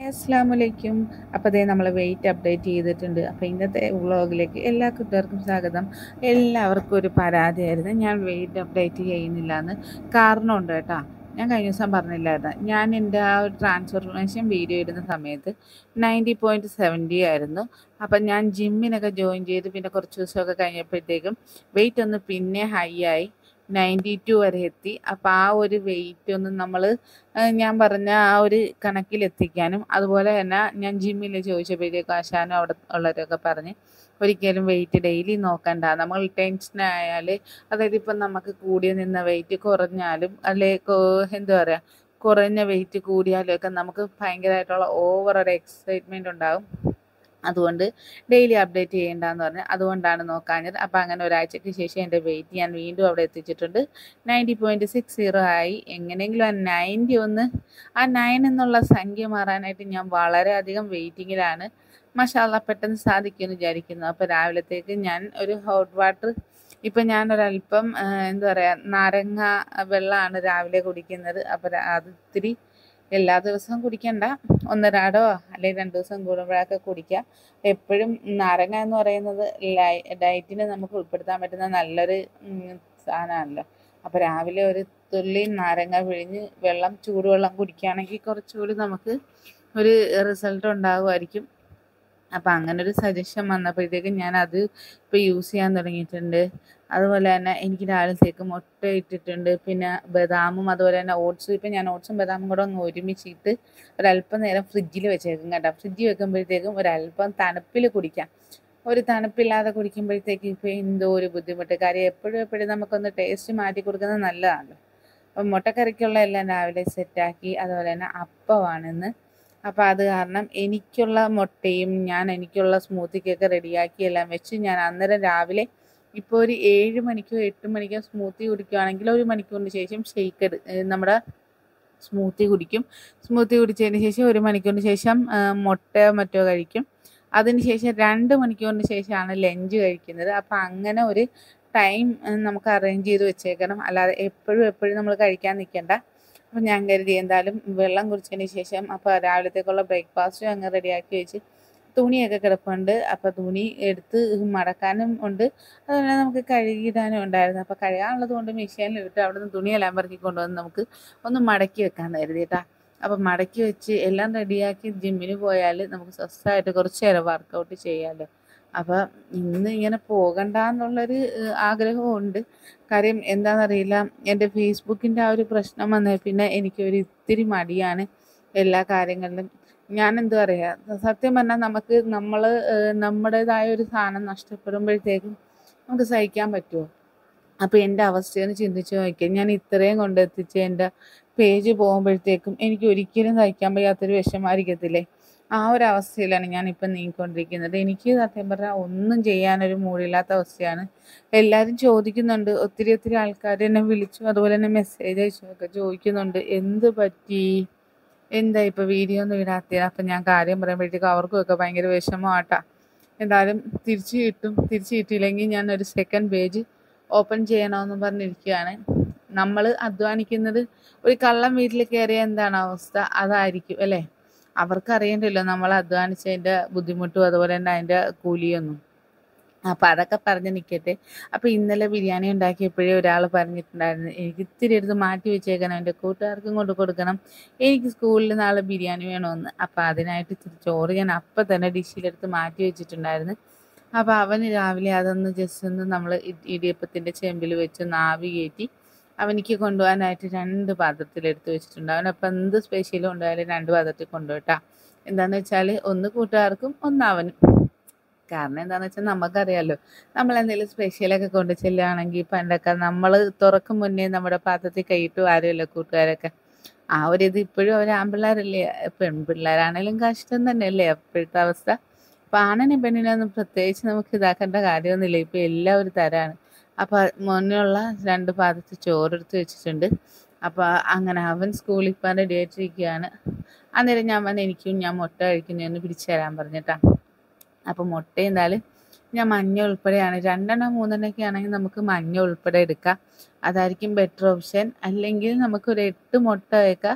അസ്സാമലൈക്കും അപ്പോൾ അതേ നമ്മൾ വെയിറ്റ് അപ്ഡേറ്റ് ചെയ്തിട്ടുണ്ട് അപ്പോൾ ഇന്നത്തെ വ്ളോഗിലേക്ക് എല്ലാ കൂട്ടുകാർക്കും സ്വാഗതം എല്ലാവർക്കും ഒരു പരാതിയായിരുന്നു ഞാൻ വെയിറ്റ് അപ്ഡേറ്റ് ചെയ്യുന്നില്ല എന്ന് കാരണമുണ്ട് കേട്ടോ ഞാൻ കഴിഞ്ഞ ദിവസം പറഞ്ഞില്ലായിരുന്നു ഞാൻ എൻ്റെ ആ ഒരു ട്രാൻസ്ഫോർമേഷൻ വീഡിയോ ഇടുന്ന സമയത്ത് നയൻറ്റി പോയിൻറ്റ് സെവൻറ്റി ആയിരുന്നു അപ്പം ഞാൻ ജിമ്മിനൊക്കെ ജോയിൻ ചെയ്ത് പിന്നെ കുറച്ച് ദിവസമൊക്കെ കഴിഞ്ഞപ്പോഴത്തേക്കും വെയിറ്റ് ഒന്ന് പിന്നെ ഹൈ ആയി നയൻറ്റി ടു വരെ എത്തി അപ്പോൾ ആ ഒരു വെയിറ്റ് ഒന്ന് നമ്മൾ ഞാൻ പറഞ്ഞ ആ ഒരു കണക്കിലെത്തിക്കാനും അതുപോലെ തന്നെ ഞാൻ ജിമ്മിൽ ചോദിച്ചപ്പോഴത്തേക്കും ആശാനും അവിടെ ഉള്ളവരൊക്കെ പറഞ്ഞ് ഒരിക്കലും വെയിറ്റ് ഡെയിലി നോക്കണ്ട നമ്മൾ ടെൻഷൻ ആയാൽ അതായത് ഇപ്പം നമുക്ക് കൂടി നിന്ന വെയിറ്റ് കുറഞ്ഞാലും അല്ലെ എന്താ പറയുക കുറഞ്ഞ വെയിറ്റ് കൂടിയാലും ഒക്കെ നമുക്ക് ഭയങ്കരമായിട്ടുള്ള ഓവർ ഒരു എക്സൈറ്റ്മെൻറ്റ് ഉണ്ടാകും അതുകൊണ്ട് ഡെയിലി അപ്ഡേറ്റ് ചെയ്യേണ്ടെന്ന് പറഞ്ഞ് അതുകൊണ്ടാണ് നോക്കാഞ്ഞത് അപ്പോൾ അങ്ങനെ ഒരാഴ്ചയ്ക്ക് ശേഷം എൻ്റെ വെയിറ്റ് ഞാൻ വീണ്ടും അവിടെ എത്തിച്ചിട്ടുണ്ട് നയൻറ്റി പോയിൻറ്റ് സിക്സ് സീറോ ആയി എങ്ങനെയെങ്കിലും ആ നയൻറ്റി ഒന്ന് ആ നയൻ എന്നുള്ള സംഖ്യ മാറാനായിട്ട് ഞാൻ വളരെയധികം വെയിറ്റിങ്ങിലാണ് മഷാല പെട്ടെന്ന് സാധിക്കുമെന്ന് വിചാരിക്കുന്നു അപ്പോൾ രാവിലത്തേക്ക് ഞാൻ ഒരു ഹോട്ട് വാട്ടർ ഇപ്പം ഞാനൊരല്പം എന്താ പറയുക നാരങ്ങ വെള്ളമാണ് രാവിലെ കുടിക്കുന്നത് അപ്പോൾ അത് ഇത്തിരി എല്ലാ ദിവസവും കുടിക്കണ്ട ഒന്നരാടോ അല്ലെങ്കിൽ രണ്ട് ദിവസം കൂടുമ്പോഴൊക്കെ കുടിക്കുക എപ്പോഴും നാരങ്ങ എന്ന് പറയുന്നത് ഡയറ്റിന് നമുക്ക് ഉൾപ്പെടുത്താൻ പറ്റുന്ന നല്ലൊരു സാധനമാണല്ലോ അപ്പോൾ രാവിലെ ഒരു തുള്ളി നാരങ്ങ പിഴിഞ്ഞ് വെള്ളം ചൂടുവെള്ളം കുടിക്കുകയാണെങ്കിൽ കുറച്ചുകൂടി നമുക്ക് ഒരു റിസൾട്ട് ഉണ്ടാകുമായിരിക്കും അപ്പോൾ അങ്ങനെ ഒരു സജഷൻ വന്നപ്പോഴത്തേക്കും ഞാൻ അത് ഇപ്പോൾ യൂസ് ചെയ്യാൻ തുടങ്ങിയിട്ടുണ്ട് അതുപോലെ തന്നെ എനിക്ക് രാവിലത്തേക്ക് മുട്ട ഇട്ടിട്ടുണ്ട് പിന്നെ ബദാമും അതുപോലെ തന്നെ ഓട്സും ഇപ്പം ഞാൻ ഓട്സും ബദാമും കൂടെ അങ്ങ് ഒരുമിച്ചിട്ട് ഒരല്പം നേരം ഫ്രിഡ്ജിൽ വെച്ചേക്കും കേട്ടോ ഫ്രിഡ്ജിൽ വെക്കുമ്പോഴത്തേക്കും ഒരല്പം തണുപ്പിൽ കുടിക്കാം ഒരു തണുപ്പില്ലാതെ കുടിക്കുമ്പോഴത്തേക്ക് ഇപ്പോൾ എന്തോ ഒരു ബുദ്ധിമുട്ട് കാര്യം എപ്പോഴും എപ്പോഴും നമുക്കൊന്ന് ടേസ്റ്റ് മാറ്റി കൊടുക്കുന്നത് നല്ലതാണല്ലോ അപ്പം മുട്ടക്കറിക്കുള്ള എല്ലാം രാവിലെ സെറ്റാക്കി അതുപോലെ തന്നെ അപ്പമാണിന്ന് അപ്പോൾ അത് കാരണം എനിക്കുള്ള മുട്ടയും ഞാൻ എനിക്കുള്ള സ്മൂത്തിക്കൊക്കെ റെഡിയാക്കി എല്ലാം വെച്ച് ഞാൻ അന്നേരം രാവിലെ ഇപ്പോൾ ഒരു ഏഴ് മണിക്കോ എട്ട് മണിക്കോ സ്മൂത്തി കുടിക്കുകയാണെങ്കിൽ ഒരു മണിക്കൂറിന് ശേഷം ഷെയ്ക്ക് എടു നമ്മുടെ സ്മൂത്തി കുടിക്കും സ്മൂത്തി കുടിച്ചതിന് ശേഷം ഒരു മണിക്കൂറിന് ശേഷം മുട്ട മറ്റോ കഴിക്കും അതിന് ശേഷം രണ്ട് മണിക്കൂറിന് ശേഷമാണ് ലഞ്ച് കഴിക്കുന്നത് അപ്പോൾ അങ്ങനെ ഒരു ടൈം നമുക്ക് അറേഞ്ച് ചെയ്ത് വെച്ചേക്കണം അല്ലാതെ എപ്പോഴും എപ്പോഴും നമ്മൾ കഴിക്കാൻ നിൽക്കണ്ട അപ്പോൾ ഞാൻ കരുതി എന്തായാലും വെള്ളം കുടിച്ചതിന് ശേഷം അപ്പോൾ രാവിലത്തേക്കുള്ള ബ്രേക്ക്ഫാസ്റ്റും അങ്ങ് റെഡിയാക്കി വെച്ച് തുണിയൊക്കെ കിടപ്പുണ്ട് അപ്പോൾ തുണി എടുത്ത് മടക്കാനും ഉണ്ട് അതുപോലെ നമുക്ക് കഴുകിയിടാനും ഉണ്ടായിരുന്നു അപ്പോൾ കഴുകാനുള്ളത് കൊണ്ട് മെഷീനിൽ ഇട്ട് അവിടെ നിന്ന് തുണിയെല്ലാം പറക്കി കൊണ്ടുവന്ന് നമുക്ക് ഒന്ന് മടക്കി വെക്കാൻ കരുതിയിട്ടാ അപ്പം മടക്കി വെച്ച് എല്ലാം റെഡിയാക്കി ജിമ്മിന് പോയാൽ നമുക്ക് സ്വസ്ഥമായിട്ട് കുറച്ച് നേരം വർക്കൗട്ട് ചെയ്യാമല്ലോ അപ്പോൾ ഇന്ന് ഇങ്ങനെ പോകണ്ട എന്നുള്ളൊരു ആഗ്രഹമുണ്ട് കാര്യം എന്താണെന്നറിയില്ല എൻ്റെ ഫേസ്ബുക്കിൻ്റെ ആ ഒരു പ്രശ്നം വന്നേ പിന്നെ എനിക്കൊരു ഇത്തിരി മടിയാണ് എല്ലാ കാര്യങ്ങളിലും ഞാൻ എന്താ പറയുക സത്യം പറഞ്ഞാൽ നമുക്ക് നമ്മൾ നമ്മുടേതായ ഒരു സാധനം നഷ്ടപ്പെടുമ്പോഴത്തേക്കും നമുക്ക് സഹിക്കാൻ പറ്റുമോ അപ്പോൾ എൻ്റെ അവസ്ഥയെന്ന് ചിന്തിച്ച് നോക്കിയാൽ ഞാൻ ഇത്രയും കൊണ്ടെത്തിച്ച് എൻ്റെ പേജ് പോകുമ്പോഴത്തേക്കും എനിക്ക് ഒരിക്കലും സഹിക്കാൻ വയ്യാത്തൊരു വിഷമായിരിക്കത്തില്ലേ ആ ഒരു അവസ്ഥയിലാണ് ഞാനിപ്പം നീങ്ങിക്കൊണ്ടിരിക്കുന്നത് എനിക്ക് സത്യം പറഞ്ഞാൽ ഒന്നും ചെയ്യാനൊരു മൂടില്ലാത്ത അവസ്ഥയാണ് എല്ലാവരും ചോദിക്കുന്നുണ്ട് ഒത്തിരി ഒത്തിരി ആൾക്കാർ എന്നെ വിളിച്ചു അതുപോലെ തന്നെ മെസ്സേജ് അയച്ചു ഒക്കെ ചോദിക്കുന്നുണ്ട് എന്ത് പറ്റി എന്താ ഇപ്പോൾ വീഡിയോ ഒന്നും ഇടാത്തത് അപ്പം ഞാൻ കാര്യം പറയുമ്പോഴത്തേക്കും അവർക്കും ഒക്കെ ഭയങ്കര വിഷമമാട്ടാ എന്തായാലും തിരിച്ചു കിട്ടും തിരിച്ചു കിട്ടിയില്ലെങ്കിൽ ഞാൻ ഒരു സെക്കൻഡ് പേജ് ഓപ്പൺ ചെയ്യണമെന്ന് പറഞ്ഞിരിക്കുകയാണ് നമ്മൾ അധ്വാനിക്കുന്നത് ഒരു കള്ളം വീട്ടിൽ കയറിയ എന്താണ് അവസ്ഥ അതായിരിക്കും അല്ലേ അവർക്കറിയണ്ടല്ലോ നമ്മൾ അധ്വാനിച്ചതിൻ്റെ ബുദ്ധിമുട്ടും അതുപോലെ തന്നെ അതിൻ്റെ കൂലിയൊന്നും അപ്പം അതൊക്കെ പറഞ്ഞ് നിൽക്കട്ടെ അപ്പോൾ ഇന്നലെ ബിരിയാണി ഉണ്ടാക്കിയപ്പോഴേ ഒരാൾ പറഞ്ഞിട്ടുണ്ടായിരുന്നു എനിക്ക് ഇത്തിരി എടുത്ത് മാറ്റി വെച്ചേക്കണം എൻ്റെ കൂട്ടുകാർക്കും കൊണ്ട് കൊടുക്കണം എനിക്ക് സ്കൂളിൽ നാളെ ബിരിയാണി വേണമെന്ന് അപ്പോൾ അതിനായിട്ട് ഇത്തിരി ചോറ് ഞാൻ അപ്പം തന്നെ ഡിഷിലെടുത്ത് മാറ്റി വെച്ചിട്ടുണ്ടായിരുന്നു അപ്പോൾ അവന് രാവിലെ അതൊന്ന് ജസ്റ്റ് ഒന്ന് നമ്മൾ ഇടിയപ്പത്തിൻ്റെ ചെമ്പിൽ വെച്ച് നാവി കയറ്റി അവനിക്ക് കൊണ്ടുപോകാനായിട്ട് രണ്ട് പാത്രത്തിൽ എടുത്ത് വെച്ചിട്ടുണ്ട് അവനപ്പം എന്ത് സ്പെഷ്യലും ഉണ്ടായാലും രണ്ട് പാത്രത്തിൽ കൊണ്ടുപോയിട്ടാ എന്താണെന്ന് വെച്ചാൽ ഒന്ന് കൂട്ടുകാർക്കും ഒന്ന് അവനും കാരണം എന്താണെന്ന് വെച്ചാൽ നമുക്കറിയാമല്ലോ നമ്മൾ എന്തെങ്കിലും സ്പെഷ്യലൊക്കെ കൊണ്ടു ചെല്ലുകയാണെങ്കിൽ പണ്ടൊക്കെ നമ്മൾ തുറക്കും മുന്നേ നമ്മുടെ പാത്രത്തിൽ കൈയിട്ട് ആരുമല്ലോ കൂട്ടുകാരൊക്കെ ആ ഒരു ഇത് ഇപ്പോഴും ഒരു ആൺപിള്ളേരല്ലേ പെൺപിള്ളേരാണേലും കഷ്ടം തന്നെയല്ലേ അപ്പോഴത്തെ അവസ്ഥ അപ്പം ആണിനെ പെണ്ണിനൊന്നും പ്രത്യേകിച്ച് നമുക്ക് ഇതാക്കേണ്ട കാര്യമൊന്നുമില്ല ഇപ്പം എല്ലാം ഒരു തരാണ് അപ്പോൾ മുന്നിലുള്ള രണ്ട് പാത്രത്തിൽ ചോറെടുത്ത് വെച്ചിട്ടുണ്ട് അപ്പോൾ അങ്ങനെ അവൻ സ്കൂളിൽ പോകാൻ റെഡി ആയിട്ടിരിക്കുകയാണ് അന്നേരം ഞാൻ വന്ന് എനിക്കും ഞാൻ മുട്ട കഴിക്കുന്നതെന്ന് പിടിച്ചു തരാൻ പറഞ്ഞിട്ടാ അപ്പോൾ മുട്ട എന്തായാലും ഞാൻ മഞ്ഞ ഉൾപ്പെടെയാണ് രണ്ടെണ്ണം മൂന്നെണ്ണമൊക്കെ ആണെങ്കിൽ നമുക്ക് മഞ്ഞ ഉൾപ്പെടെ എടുക്കാം അതായിരിക്കും ബെറ്റർ ഓപ്ഷൻ അല്ലെങ്കിൽ നമുക്കൊരു എട്ട് മുട്ട ഒക്കെ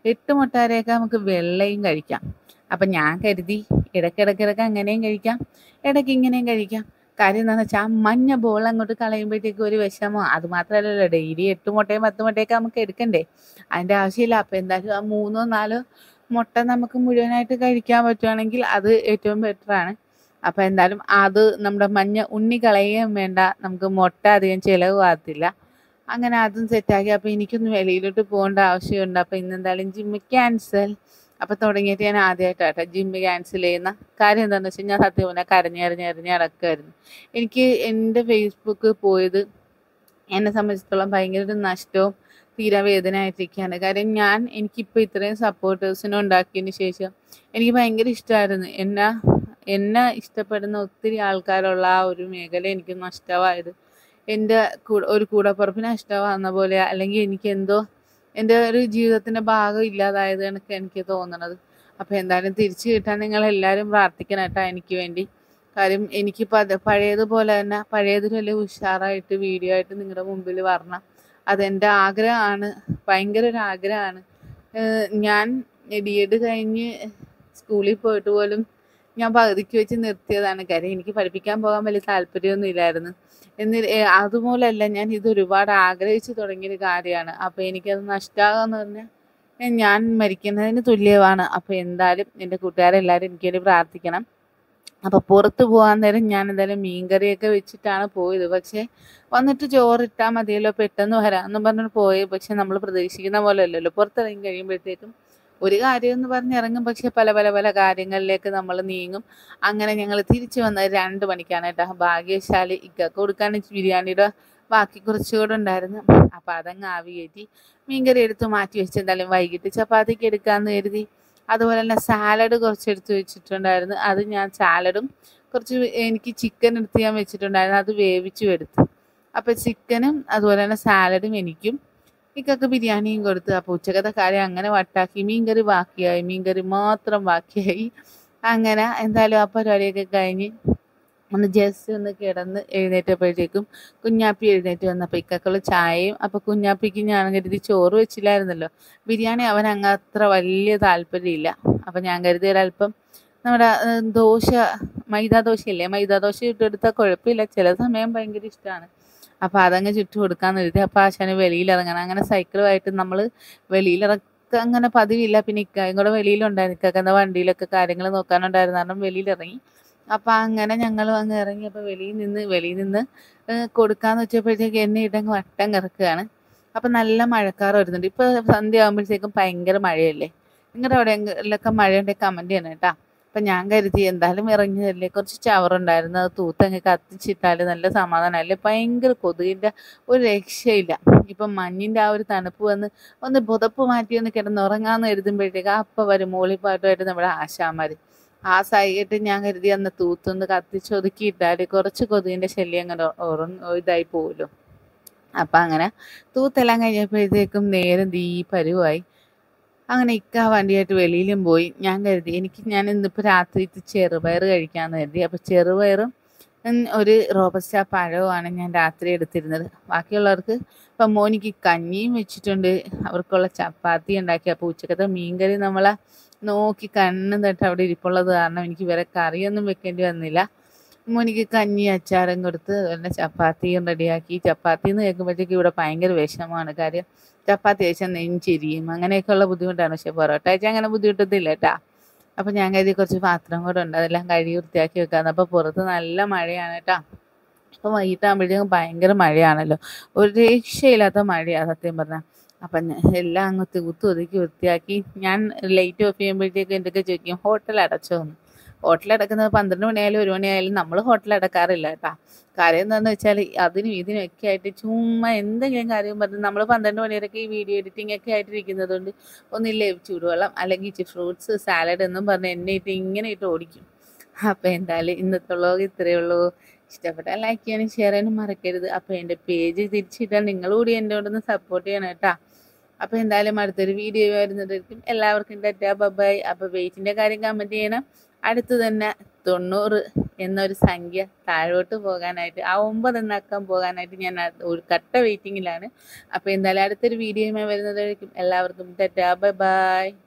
എട്ട് മുട്ട വരെയൊക്കെ നമുക്ക് വെള്ളയും കഴിക്കാം അപ്പം ഞാൻ കരുതി ഇടയ്ക്കിടയ്ക്കിടയ്ക്ക് അങ്ങനെയും കഴിക്കാം ഇടയ്ക്ക് ഇങ്ങനെയും കഴിക്കാം കാര്യം എന്താണെന്ന് വെച്ചാൽ ആ മഞ്ഞ ബോൾ അങ്ങോട്ട് കളയുമ്പോഴത്തേക്ക് ഒരു വിഷമോ അത് മാത്രമല്ലല്ലോ ഡെയിലി എട്ട് മുട്ടയും പത്ത് മുട്ടയൊക്കെ നമുക്ക് എടുക്കണ്ടേ അതിൻ്റെ ആവശ്യമില്ല അപ്പം എന്തായാലും ആ മൂന്നോ നാലോ മുട്ട നമുക്ക് മുഴുവനായിട്ട് കഴിക്കാൻ പറ്റുവാണെങ്കിൽ അത് ഏറ്റവും ബെറ്ററാണ് അപ്പം എന്തായാലും അത് നമ്മുടെ മഞ്ഞ ഉണ്ണി കളയുകയും വേണ്ട നമുക്ക് മുട്ട അധികം ചിലവാകത്തില്ല അങ്ങനെ അതും സെറ്റാക്കി അപ്പോൾ എനിക്കൊന്ന് വെളിയിലോട്ട് പോകേണ്ട ആവശ്യമുണ്ട് അപ്പോൾ ഇന്ന് എന്തായാലും ജിമ്മ് ക്യാൻസൽ അപ്പോൾ തുടങ്ങിയിട്ട് ഞാൻ ആദ്യമായിട്ടാട്ടോ ജിമ്മ് ക്യാൻസൽ ചെയ്യുന്ന കാര്യം എന്താണെന്ന് വെച്ചാൽ ഞാൻ സത്യം പറഞ്ഞാൽ കരഞ്ഞരഞ്ഞരഞ്ഞ് നടക്കുമായിരുന്നു എനിക്ക് എൻ്റെ ഫേസ്ബുക്ക് പോയത് എന്നെ സംബന്ധിച്ചിടത്തോളം ഭയങ്കര ഒരു നഷ്ടവും തീരെ വേദനയായിട്ടിരിക്കുകയാണ് കാര്യം ഞാൻ എനിക്കിപ്പോൾ ഇത്രയും സപ്പോർട്ടേഴ്സിനെ ഉണ്ടാക്കിയതിന് ശേഷം എനിക്ക് ഭയങ്കര ഇഷ്ടമായിരുന്നു എന്നെ എന്നെ ഇഷ്ടപ്പെടുന്ന ഒത്തിരി ആൾക്കാരുള്ള ആ ഒരു മേഖല എനിക്ക് നഷ്ടമായത് എൻ്റെ കൂടെ ഒരു കൂടപ്പുറപ്പിന് നഷ്ടമാകുന്ന പോലെ അല്ലെങ്കിൽ എനിക്ക് എന്തോ എൻ്റെ ഒരു ജീവിതത്തിൻ്റെ ഭാഗം ഇല്ലാതായത് കണക്ക് എനിക്ക് തോന്നണത് അപ്പോൾ എന്തായാലും തിരിച്ചു കിട്ടാൻ നിങ്ങൾ എല്ലാവരും പ്രാർത്ഥിക്കണം കേട്ടോ എനിക്ക് വേണ്ടി കാര്യം എനിക്കിപ്പോൾ അത് പഴയതുപോലെ തന്നെ പഴയതിലല്ലേ ഉഷാറായിട്ട് വീഡിയോ ആയിട്ട് നിങ്ങളുടെ മുമ്പിൽ വരണം അതെൻ്റെ ആഗ്രഹമാണ് ഭയങ്കര ഒരു ആഗ്രഹമാണ് ഞാൻ ഡി എഡ് കഴിഞ്ഞ് സ്കൂളിൽ പോയിട്ട് പോലും ഞാൻ പകുതിക്ക് വെച്ച് നിർത്തിയതാണ് കാര്യം എനിക്ക് പഠിപ്പിക്കാൻ പോകാൻ വലിയ താല്പര്യമൊന്നും ഇല്ലായിരുന്നു എന്നി അതുപോലല്ല ഞാൻ ഇത് ഒരുപാട് ആഗ്രഹിച്ചു തുടങ്ങിയൊരു കാര്യമാണ് അപ്പോൾ എനിക്കത് നഷ്ടമാകാന്ന് പറഞ്ഞാൽ ഞാൻ മരിക്കുന്നതിന് തുല്യമാണ് അപ്പോൾ എന്തായാലും എൻ്റെ കൂട്ടുകാരെല്ലാവരും എനിക്ക് വേണ്ടി പ്രാർത്ഥിക്കണം അപ്പോൾ പുറത്ത് പോകാൻ നേരം ഞാൻ എന്തായാലും മീൻകറിയൊക്കെ വെച്ചിട്ടാണ് പോയത് പക്ഷേ വന്നിട്ട് ചോറിട്ടാൽ മതിയല്ലോ പെട്ടെന്ന് വരാമെന്ന് പറഞ്ഞിട്ട് പോയി പക്ഷെ നമ്മൾ പ്രതീക്ഷിക്കുന്ന പോലെ അല്ലല്ലോ പുറത്തിറങ്ങി കഴിയുമ്പോഴത്തേക്കും ഒരു കാര്യം എന്ന് പറഞ്ഞിറങ്ങും പക്ഷെ പല പല പല കാര്യങ്ങളിലേക്ക് നമ്മൾ നീങ്ങും അങ്ങനെ ഞങ്ങൾ തിരിച്ചു വന്നത് രണ്ട് മണിക്കാണ് കേട്ടോ ഭാഗ്യശാലി ഇക്കൊക്കെ കൊടുക്കാൻ ബിരിയാണിയുടെ ബാക്കി കുറച്ചുകൂടെ ഉണ്ടായിരുന്നു അപ്പം അതങ്ങ് ആവി കയറ്റി മീൻകറി എടുത്ത് മാറ്റി വെച്ച് എന്തായാലും വൈകിട്ട് ചപ്പാത്തിക്ക് എടുക്കാമെന്ന് കരുതി അതുപോലെ തന്നെ സാലഡ് കുറച്ച് എടുത്ത് വെച്ചിട്ടുണ്ടായിരുന്നു അത് ഞാൻ സാലഡും കുറച്ച് എനിക്ക് ചിക്കൻ എടുത്ത് ഞാൻ വെച്ചിട്ടുണ്ടായിരുന്നു അത് വേവിച്ചും എടുത്തു അപ്പോൾ ചിക്കനും അതുപോലെ തന്നെ സാലഡും എനിക്കും ഇക്കൊക്കെ ബിരിയാണിയും കൊടുത്തു അപ്പോൾ ഉച്ചക്കത്തെ കാര്യം അങ്ങനെ വട്ടാക്കി മീൻകറി ബാക്കിയായി മീൻകറി മാത്രം ബാക്കിയായി അങ്ങനെ എന്തായാലും ആ പരിപാടിയൊക്കെ കഴിഞ്ഞ് ഒന്ന് ജസ്റ്റ് ഒന്ന് കിടന്ന് എഴുന്നേറ്റപ്പോഴത്തേക്കും കുഞ്ഞാപ്പി എഴുന്നേറ്റ് വന്നപ്പോൾ ഇക്കൊക്കെയുള്ള ചായയും അപ്പോൾ കുഞ്ഞാപ്പിക്ക് ഞാൻ കരുതി ചോറ് വെച്ചില്ലായിരുന്നല്ലോ ബിരിയാണി അവൻ അങ്ങ് അത്ര വലിയ താല്പര്യമില്ല അപ്പോൾ ഞാൻ കരുതി ഒരല്പം നമ്മുടെ ദോശ മൈദാ ദോശയില്ലേ മൈദാ ദോശ ഇട്ടെടുത്താൽ കുഴപ്പമില്ല ചില സമയം ഭയങ്കര ഇഷ്ടമാണ് അപ്പോൾ അതങ്ങ് ചുറ്റും കൊടുക്കാമെന്ന് കരുതി അപ്പോൾ ആശാന് വെളിയിലിറങ്ങണം അങ്ങനെ സൈക്കിളുമായിട്ട് നമ്മൾ വെളിയിലിറക്ക അങ്ങനെ പതിവില്ല പിന്നെ ഇക്കായും കൂടെ വെളിയിലുണ്ടായിരുന്നു ഇക്കൊക്കെ എന്താ വണ്ടിയിലൊക്കെ കാര്യങ്ങൾ നോക്കാനുണ്ടായിരുന്നു കാരണം വെളിയിലിറങ്ങി അപ്പം അങ്ങനെ ഞങ്ങൾ അങ്ങ് ഇറങ്ങി അപ്പോൾ വെളിയിൽ നിന്ന് വെളിയിൽ നിന്ന് കൊടുക്കാന്ന് വെച്ചപ്പോഴത്തേക്ക് എന്നെ ഇടങ്ങ് വട്ടം കിടക്കുകയാണ് അപ്പം നല്ല മഴക്കാർ വരുന്നുണ്ട് ഇപ്പോൾ സന്ധ്യ ആകുമ്പോഴത്തേക്കും ഭയങ്കര മഴയല്ലേ നിങ്ങളുടെ അവിടെ എങ്കിലൊക്കെ മഴയുണ്ടെങ്കിൽ കമൻറ്റ് ചെയ്യണം കേട്ടോ അപ്പം ഞാൻ കരുതി എന്തായാലും ഇറങ്ങിയതല്ലേ കുറച്ച് ചവറുണ്ടായിരുന്നു അത് തൂത്തങ്ങ് കത്തിച്ചിട്ടാൽ നല്ല സമാധാനമല്ലേ ഭയങ്കര കൊതുകിൻ്റെ ഒരു രക്ഷയില്ല ഇപ്പം മഞ്ഞിൻ്റെ ആ ഒരു തണുപ്പ് വന്ന് ഒന്ന് പുതപ്പ് മാറ്റി ഒന്ന് കിടന്നുറങ്ങാമെന്ന് കരുതുമ്പോഴത്തേക്ക് അപ്പം വരും മൂളിപ്പാട്ടുമായിട്ട് നമ്മുടെ ആശാമാർ ആ സൈകിട്ട് ഞാൻ കരുതി അന്ന് തൂത്തൊന്ന് കത്തിച്ചൊതുക്കിയിട്ടാൽ കുറച്ച് കൊതുകിൻ്റെ ശല്യം അങ്ങനെ ഉറങ്ങ ഇതായി പോകുമല്ലോ അപ്പം അങ്ങനെ തൂത്തെല്ലാം കഴിഞ്ഞപ്പോഴത്തേക്കും നേരം തീ പരുവായി അങ്ങനെ ഇക്ക വണ്ടിയായിട്ട് വെളിയിലും പോയി ഞാൻ കരുതി എനിക്ക് ഞാൻ ഇന്നിപ്പോൾ രാത്രി ചെറുപയർ കഴിക്കാമെന്ന് കരുതി അപ്പോൾ ചെറുപയറും ഒരു റോബസ്റ്റ പഴവുമാണ് ഞാൻ രാത്രി എടുത്തിരുന്നത് ബാക്കിയുള്ളവർക്ക് ഇപ്പം മോനിക്ക് കഞ്ഞിയും വെച്ചിട്ടുണ്ട് അവർക്കുള്ള ചപ്പാത്തി ഉണ്ടാക്കി അപ്പോൾ ഉച്ചക്കത്തെ മീൻകറി നമ്മളെ നോക്കി കണ്ണും തട്ട് അവിടെ ഇരിപ്പുള്ളത് കാരണം എനിക്ക് വേറെ കറിയൊന്നും വെക്കേണ്ടി വന്നില്ല മോനിക്ക് കഞ്ഞി അച്ചാറും കൊടുത്ത് അതുപോലെ ചപ്പാത്തിയും റെഡിയാക്കി ചപ്പാത്തി എന്ന് കേൾക്കുമ്പോഴത്തേക്ക് ഇവിടെ ഭയങ്കര വിഷമമാണ് കാര്യം ചപ്പാത്തി കഴിച്ചാൽ നെഞ്ചിരിയും അങ്ങനെയൊക്കെയുള്ള ബുദ്ധിമുട്ടാണ് പക്ഷെ പൊറോട്ട കഴിച്ചാൽ അങ്ങനെ ബുദ്ധിമുട്ടത്തില്ല കേട്ടാ അപ്പം ഞാൻ കരുതി കുറച്ച് പാത്രം കൂടെ ഉണ്ട് അതെല്ലാം കഴുകി വൃത്തിയാക്കി വെക്കാന്ന് അപ്പോൾ പുറത്ത് നല്ല മഴയാണ് കേട്ടാ അപ്പോൾ വൈകിട്ടാകുമ്പോഴത്തേക്കും ഭയങ്കര മഴയാണല്ലോ ഒരു രക്ഷയില്ലാത്ത മഴയാണ് സത്യം പറഞ്ഞാൽ അപ്പം എല്ലാം അങ്ങ് തൂത്ത് ഒതുക്കി വൃത്തിയാക്കി ഞാൻ ലൈറ്റ് ഓഫ് ചെയ്യുമ്പോഴത്തേക്കും എന്തൊക്കെ ചോദിക്കും ഹോട്ടൽ അടച്ചോ എന്ന് ഹോട്ടൽ അടക്കുന്നത് പന്ത്രണ്ട് മണിയായാലും ഒരു മണിയായാലും നമ്മൾ ഹോട്ടൽ അടക്കാറില്ല കേട്ടോ കാര്യം എന്താണെന്ന് വെച്ചാൽ അതിനും ഇതിനും ഒക്കെ ആയിട്ട് ചുമ്മാ എന്തെങ്കിലും കാര്യം പറഞ്ഞ് നമ്മൾ പന്ത്രണ്ട് മണി വരെയൊക്കെ ഈ വീഡിയോ എഡിറ്റിംഗ് ഒക്കെ ആയിട്ടിരിക്കുന്നത് കൊണ്ട് ഒന്നില്ലേ ചൂടുവെള്ളം അല്ലെങ്കിൽ ഇച്ചിരി ഫ്രൂട്ട്സ് സാലഡ് എന്നും പറഞ്ഞ് എന്നെ ഇട്ട് ഇങ്ങനെ ഇട്ട് ഓടിക്കും അപ്പോൾ എന്തായാലും ഇന്നത്തെ വ്ളോഗ് ഇത്രയേ ഉള്ളൂ ഇഷ്ടപ്പെട്ടാൽ ലൈക്ക് ചെയ്യാനും ഷെയർ ചെയ്യാനും മറക്കരുത് അപ്പോൾ എൻ്റെ പേജ് തിരിച്ചിട്ടാൽ നിങ്ങൾ കൂടി എൻ്റെ കൂടെ ഒന്ന് സപ്പോർട്ട് ചെയ്യണം കേട്ടോ അപ്പോൾ എന്തായാലും അടുത്തൊരു വീഡിയോ വരുന്നതായിരിക്കും എല്ലാവർക്കും ടാറ്റാ ബൈ അപ്പോൾ വെയിറ്റിൻ്റെ കാര്യം കമൻറ്റ് ചെയ്യണം അടുത്ത് തന്നെ തൊണ്ണൂറ് എന്നൊരു സംഖ്യ താഴോട്ട് പോകാനായിട്ട് ആ ഒമ്പത് എണ്ണക്കം പോകാനായിട്ട് ഞാൻ അത് ഒരു കട്ട വെയിറ്റിങ്ങിലാണ് അപ്പോൾ എന്തായാലും അടുത്തൊരു വീഡിയോയുമായി വരുന്നതായിരിക്കും എല്ലാവർക്കും ടാറ്റാ ബൈ ബൈ